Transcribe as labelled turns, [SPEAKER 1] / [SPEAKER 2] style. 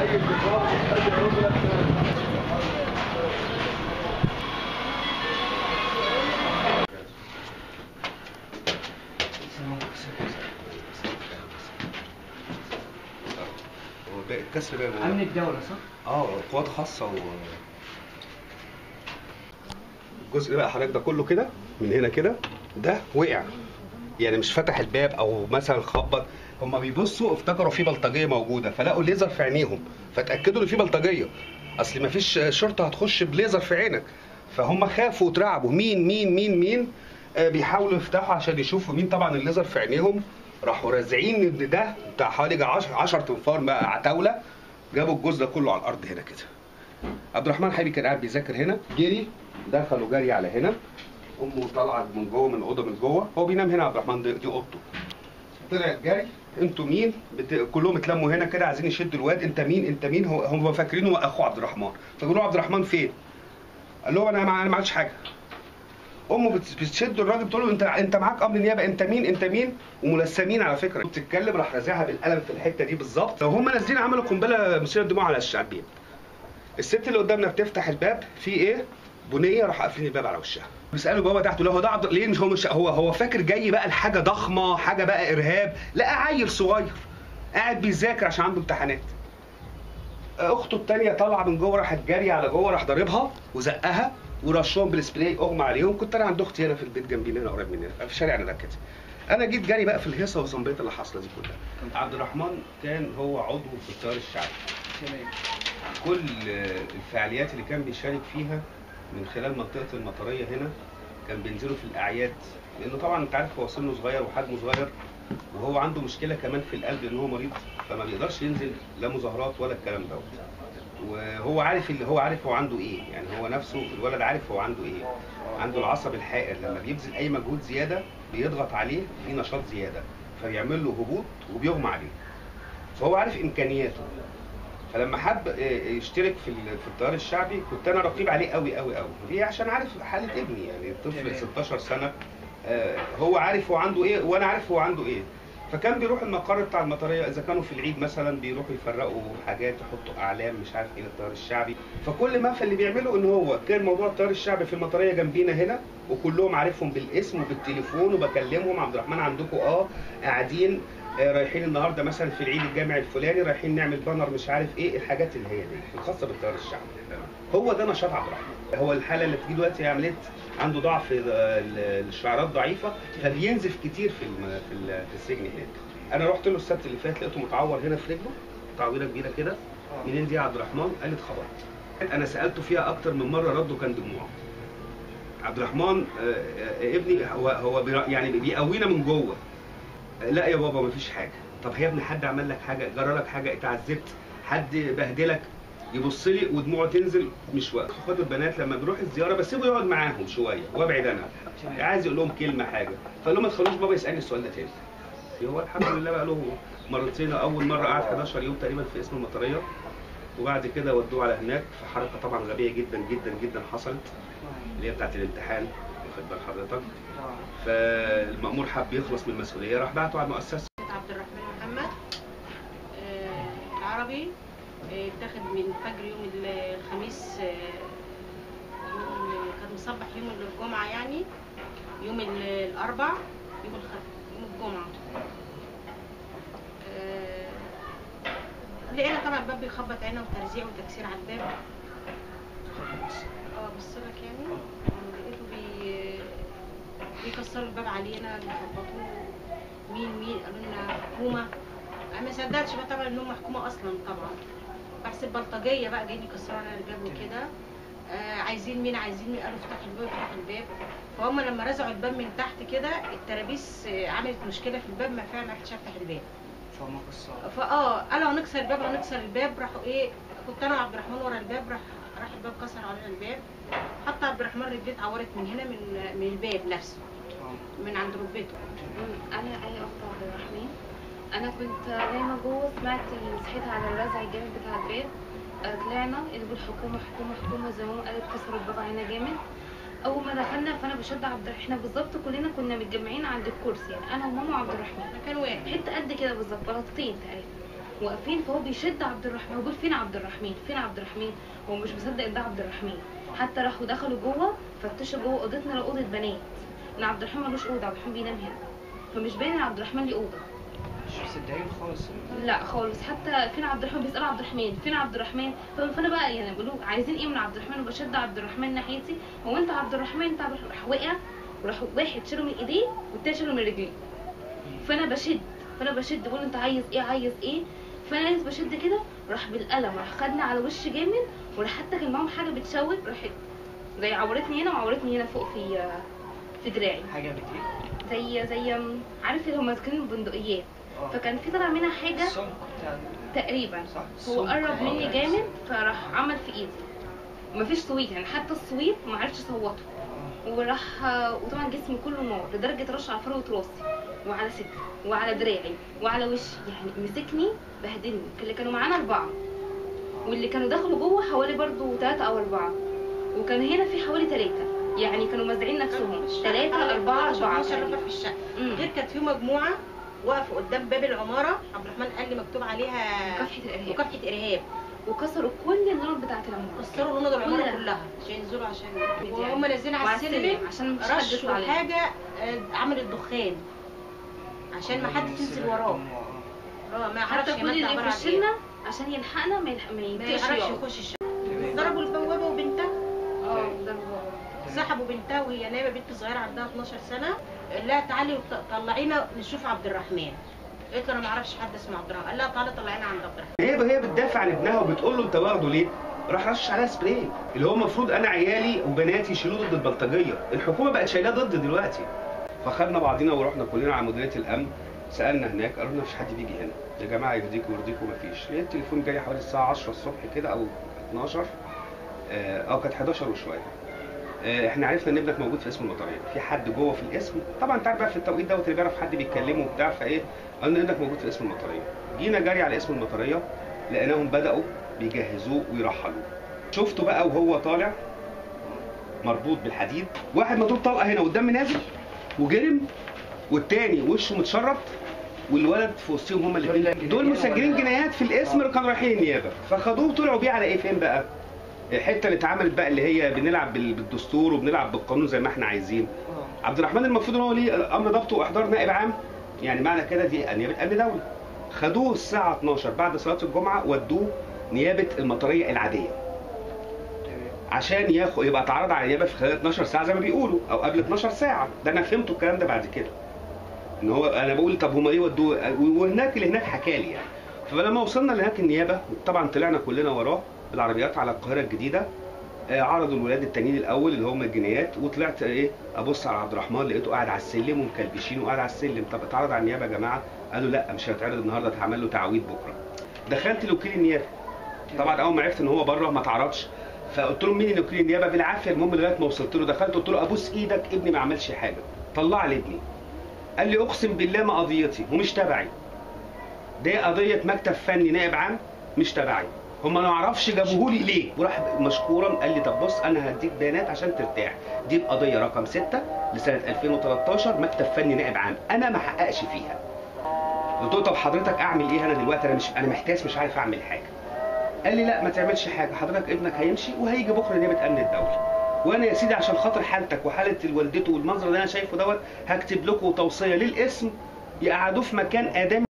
[SPEAKER 1] هو باقي الكسر بقى جوه.
[SPEAKER 2] امن الدوله صح؟
[SPEAKER 1] اه قوات خاصة و الجزء بقى حضرتك ده كله كده من هنا كده ده وقع يعني مش فتح الباب او مثلا خبط هما بيبصوا افتكروا في بلطجيه موجوده فلقوا ليزر في عينيهم فتاكدوا ان في بلطجيه اصل ما فيش شرطه هتخش بليزر في عينك فهم خافوا واترعبوا مين مين مين مين آه بيحاولوا يفتحوا عشان يشوفوا مين طبعا الليزر في عينيهم راحوا رازعين ان ده بتاع حوالي 10 تنفار بقى عتاوله جابوا الجزء ده كله على الارض هنا كده عبد الرحمن حبيبي كان قاعد بيذاكر هنا جري دخلوا جري على هنا امه طلعت من جوه من اوضه من جوه هو بينام هنا عبد الرحمن دي, دي اوضته طلع جري انتوا مين بت... كلهم اتلموا هنا كده عايزين يشدوا الواد انت مين انت مين هو هم فاكرينه اخو عبد الرحمن فبيقولوا عبد الرحمن فين قال لهم انا ما انا ما عملتش حاجه امه بت- بتشد الراجل بتقول له انت انت معاك امر نيابه انت مين انت مين وملثمين على فكره بتتكلم راح رازعها بالقلم في الحته دي بالظبط لو هم نازلين عملوا قنبله مثيره دموع على الشعبين الست اللي قدامنا بتفتح الباب في ايه بنيه راح قافلين الباب على وشها بيسالوا بابا تحت له هو ده عبد ليه مش هو مش هو هو فاكر جاي بقى لحاجه ضخمه حاجه بقى ارهاب لقى عيل صغير قاعد بيذاكر عشان عنده امتحانات اخته التانية طالعه من جوه راحت جاريه على جوه راح ضاربها وزقها ورشهم بالسبراي اغمى عليهم كنت انا عند اختي هنا في البيت جنبي هنا قريب مننا في شارع ده كده انا جيت جاري بقى في الهيصه والزنبيه اللي حاصله دي كلها عبد الرحمن كان هو عضو في التيار الشعبي
[SPEAKER 2] تمام
[SPEAKER 1] كل الفعاليات اللي كان بيشارك فيها من خلال منطقه المطريه هنا كان بينزلوا في الاعياد لانه طبعا انت عارف هو سنه صغير وحجمه صغير وهو عنده مشكله كمان في القلب ان هو مريض فما بيقدرش ينزل لا مظاهرات ولا الكلام دوت وهو عارف اللي هو عارف هو عنده ايه يعني هو نفسه الولد عارف هو عنده ايه عنده العصب الحائر لما بيبذل اي مجهود زياده بيضغط عليه في نشاط زياده فبيعمل له هبوط وبيغمى عليه فهو عارف امكانياته فلما حب آه، يشترك في ال- في التيار الشعبي كنت انا رقيب عليه قوي قوي قوي ليه عشان عارف حاله ابني يعني الطفل
[SPEAKER 2] تمام.
[SPEAKER 1] 16 سنه آه، هو عارف هو عنده ايه وانا عارف هو عنده ايه فكان بيروح المقر بتاع المطريه اذا كانوا في العيد مثلا بيروحوا يفرقوا حاجات يحطوا اعلام مش عارف ايه للتيار الشعبي فكل ما فاللي بيعمله ان هو كان موضوع التيار الشعبي في المطريه جنبينا هنا وكلهم عارفهم بالاسم وبالتليفون وبكلمهم عبد الرحمن عندكم اه قاعدين آه، رايحين النهارده مثلا في العيد الجامعي الفلاني رايحين نعمل بانر مش عارف ايه الحاجات اللي هي دي الخاصه بالتيار الشعبي هو ده نشاط عبد الرحمن هو الحاله اللي بتيجي دلوقتي هي عمليه عنده ضعف ال- ال- الشعرات ضعيفه فبينزف كتير في الم- في ال- في السجن هناك انا رحت له السبت اللي فات لقيته متعور هنا في رجله تعويره كبيره كده منين دي يا عبد الرحمن قال لي اتخبطت انا سالته فيها اكتر من مره رده كان دموع عبد الرحمن آه، آه، ابني هو هو بيرا- يعني بيقوينا من جوه لا يا بابا مفيش حاجه طب يا ابني حد عمل لك حاجه جرى لك حاجه اتعذبت حد بهدلك يبص لي ودموعه تنزل مش وقت اخوات البنات لما بيروح الزياره بسيبه يقعد معاهم شويه وابعد انا عايز يقول لهم كلمه حاجه فقال لهم ما تخلوش بابا يسالني السؤال ده تاني هو الحمد لله بقى له مرتين اول مره قعد 11 يوم تقريبا في اسم المطريه وبعد كده ودوه على هناك في حركه طبعا غبيه جدا جدا جدا حصلت اللي هي بتاعت الامتحان واخد بال حضرتك فالمأمور حب يخلص من المسؤوليه راح بعته على المؤسسه
[SPEAKER 3] عبد الرحمن محمد آه، العربي آه، اتاخد من فجر يوم ال- الخميس آه، يوم كان مصبح يوم الجمعة يعني يوم ال- الأربع يوم الخ... يوم الجمعة آه، لقينا طبعا الباب بيخبط عينه وترزيع وتكسير على الباب اه بص لك يعني لقيته بي بيكسروا الباب علينا بيخبطوه مين مين قالوا لنا حكومه انا ما صدقتش بقى طبعا ان هم حكومه اصلا طبعا بحسب بلطجيه بقى جايين يكسروا على الباب وكده آه عايزين مين عايزين مين قالوا افتحوا الباب افتحوا الباب فهم لما رزعوا الباب من تحت كده الترابيس آه، عملت مشكله في الباب ما فعلا ما عرفتش افتح الباب
[SPEAKER 2] فما قصة
[SPEAKER 3] فاه قالوا هنكسر الباب هنكسر الباب راحوا ايه كنت انا وعبد الرحمن ورا الباب راح راح الباب كسر علينا الباب حتى عبد الرحمن رجليه اتعورت من هنا من من الباب نفسه من عند ركبته
[SPEAKER 4] انا اي اخت عبد الرحمن انا كنت نايمه جوه سمعت صحيت على الرزع الجامد بتاع الباب آه، طلعنا نقول حكومه حكومه حكومه زي ما هو قالت كسروا الباب علينا جامد اول ما دخلنا فانا بشد عبد الرحمن احنا بالظبط كلنا كنا متجمعين عند الكرسي يعني انا وماما وعبد الرحمن
[SPEAKER 3] مكان واحد
[SPEAKER 4] حته قد كده بالظبط بلاطتين تقريبا واقفين فهو بيشد عبد الرحمن هو بيقول فين عبد الرحمن فين عبد الرحمن هو مش مصدق ان ده عبد الرحمن حتى راحوا دخلوا جوه فتشوا جوه اوضتنا لقوا اوضه بنات ان عبد الرحمن ملوش اوضه عبد الرحمن بينام هنا فمش باين ان عبد الرحمن ليه اوضه
[SPEAKER 2] مش مصدقين خالص
[SPEAKER 4] لا خالص حتى فين عبد الرحمن بيسالوا عبد الرحمن فين عبد الرحمن ف- فانا بقى يعني بقول له عايزين ايه من عبد الرحمن وبشد عبد الرحمن ناحيتي هو انت عبد الرحمن انت عبد الرحمن راح وقع وراح واحد شاله من ايديه والتاني شاله من رجليه فانا بشد فانا بشد بقول له انت عايز ايه عايز ايه فانا لسه بشد كده راح بالقلم راح خدني على وش جامد وراح حتى كان معاهم حاجه بتشوك راحت زي عورتني هنا وعورتني هنا فوق في في دراعي
[SPEAKER 2] حاجه بت ايه؟
[SPEAKER 4] زي زي عارف اللي هم ماسكين البندقيات
[SPEAKER 2] اه
[SPEAKER 4] فكان في طلع منها حاجه
[SPEAKER 2] السمك بتاع
[SPEAKER 4] تقريبا
[SPEAKER 2] صح
[SPEAKER 4] هو
[SPEAKER 2] السمك.
[SPEAKER 4] قرب
[SPEAKER 2] اه.
[SPEAKER 4] مني جامد فراح عمل في ايدي مفيش صويت يعني حتى الصويت ما عرفش صوته
[SPEAKER 2] اه.
[SPEAKER 4] وراح وطبعا جسمي كله نار لدرجه رش على فروه راسي وعلى صدري وعلى دراعي وعلى وشي يعني مسكني بهدلني اللي كانوا معانا اربعه واللي كانوا دخلوا جوه حوالي برضو ثلاثه او اربعه وكان هنا في حوالي ثلاثه يعني كانوا موزعين نفسهم ثلاثه اربعه اربعه
[SPEAKER 3] 12
[SPEAKER 4] تقريباً.
[SPEAKER 3] نفر في الشقه
[SPEAKER 4] مم.
[SPEAKER 3] غير كانت في مجموعه وقفوا قدام باب العماره عبد الرحمن قال لي مكتوب عليها
[SPEAKER 4] مكافحة الإرهاب.
[SPEAKER 3] مكافحه ارهاب
[SPEAKER 4] وكسروا كل النار بتاعت العماره
[SPEAKER 3] كسروا لنا العماره
[SPEAKER 4] كلها.
[SPEAKER 3] كلها عشان ينزلوا عشان
[SPEAKER 4] يعني.
[SPEAKER 3] وهم نازلين على
[SPEAKER 4] وعلى
[SPEAKER 3] السلم
[SPEAKER 4] السلم عشان مش حد
[SPEAKER 3] رشوا
[SPEAKER 4] يطلع عليهم.
[SPEAKER 3] حاجه آه، عملت دخان عشان ما حد تنزل وراه اه ما يعرفش
[SPEAKER 4] حتى كل
[SPEAKER 3] يمد
[SPEAKER 4] اللي
[SPEAKER 3] عبارة عن
[SPEAKER 4] يخش
[SPEAKER 3] إيه.
[SPEAKER 4] لنا عشان يلحقنا ما يلحق ما
[SPEAKER 3] ما
[SPEAKER 4] يطيقش
[SPEAKER 3] يعرفش
[SPEAKER 4] يقعد.
[SPEAKER 3] يخش الشقه
[SPEAKER 2] تمام.
[SPEAKER 3] ضربوا البوابه وبنتها
[SPEAKER 4] اه ضربوا
[SPEAKER 3] سحبوا بنتها وهي نايمه بنت صغيره عندها 12 سنه لا تعالي وط- طلعينا نشوف عبد الرحمن قلت له انا ما اعرفش حد اسمه عبد الرحمن قال لها تعالي طلعينا عند عبد الرحمن
[SPEAKER 1] هي هي بتدافع عن ابنها وبتقول له انت واخده ليه؟ راح رشش عليها سبراي اللي هو المفروض انا عيالي وبناتي يشيلوه ضد البلطجيه، الحكومه بقت شايلاه ضد دلوقتي. فخدنا بعضينا ورحنا كلنا على مديريه الامن سالنا هناك قالوا لنا مفيش حد بيجي هنا. يا جماعه يرضيكم ويرضيكم مفيش. لقيت التليفون جاي حوالي الساعه 10 الصبح كده او 12 آه، او كانت 11 وشويه. آه، احنا عرفنا ان ابنك موجود في اسم المطريه، في حد جوه في الاسم، طبعا انت عارف بقى في التوقيت دوت اللي بيعرف حد بيتكلمه وبتاع فايه؟ قالنا ابنك موجود في اسم المطريه. جينا جري على اسم المطريه لقيناهم بداوا بيجهزوه ويرحلوه. شفته بقى وهو طالع مربوط بالحديد، واحد مضروب طلقه هنا والدم نازل وجرم والتاني وشه متشرط والولد في وسطهم هما الاثنين دول مسجلين جنايات في الاسم اللي كانوا رايحين النيابه فخدوه وطلعوا بيه على ايه فين بقى؟ الحته اللي اتعملت بقى اللي هي بنلعب بال- بالدستور وبنلعب بالقانون زي ما احنا عايزين
[SPEAKER 2] اه.
[SPEAKER 1] عبد الرحمن المفروض ان هو ليه امر ضبط واحضار نائب عام يعني معنى كده دي نيابه امن دوله خدوه الساعه 12 بعد صلاه الجمعه ودوه نيابه المطريه العاديه
[SPEAKER 2] تمام.
[SPEAKER 1] عشان ياخد يبقى اتعرض على النيابه في خلال 12 ساعه زي ما بيقولوا او قبل 12 ساعه ده انا فهمته الكلام ده بعد كده ان هو انا بقول طب هما ليه ودوه وهناك اللي هناك حكى لي يعني فلما وصلنا لهناك النيابه طبعا طلعنا كلنا وراه بالعربيات على القاهره الجديده آه، عرضوا الولاد التانيين الاول اللي هم الجنايات وطلعت ايه ابص على عبد الرحمن لقيته قاعد على السلم ومكلبشين وقاعد على السلم طب اتعرض على النيابه يا جماعه قالوا لا مش هيتعرض النهارده اتعمل له تعويض بكره دخلت لوكيل النيابه طبعا اول ما عرفت ان هو بره ما اتعرضش فقلت له مين اللي وكيل النيابه بالعافيه المهم لغايه ما وصلت له دخلت قلت له ابوس ايدك ابني ما عملش حاجه طلع لي ابني قال لي اقسم بالله ما قضيتي ومش تبعي دي قضيه مكتب فني نائب عام مش تبعي هم ما نعرفش جابوه لي ليه وراح مشكورا قال لي طب بص انا هديك بيانات عشان ترتاح دي القضيه رقم 6 لسنه 2013 مكتب فني نائب عام انا ما حققش فيها قلت له طب حضرتك اعمل ايه انا دلوقتي انا مش انا محتاس مش عارف اعمل حاجه قال لي لا ما تعملش حاجه حضرتك ابنك هيمشي وهيجي بكره نيابه امن الدوله وانا يا سيدي عشان خاطر حالتك وحاله والدته والمنظر اللي انا شايفه دوت هكتب لكم توصيه للاسم يقعدوه في مكان ادمي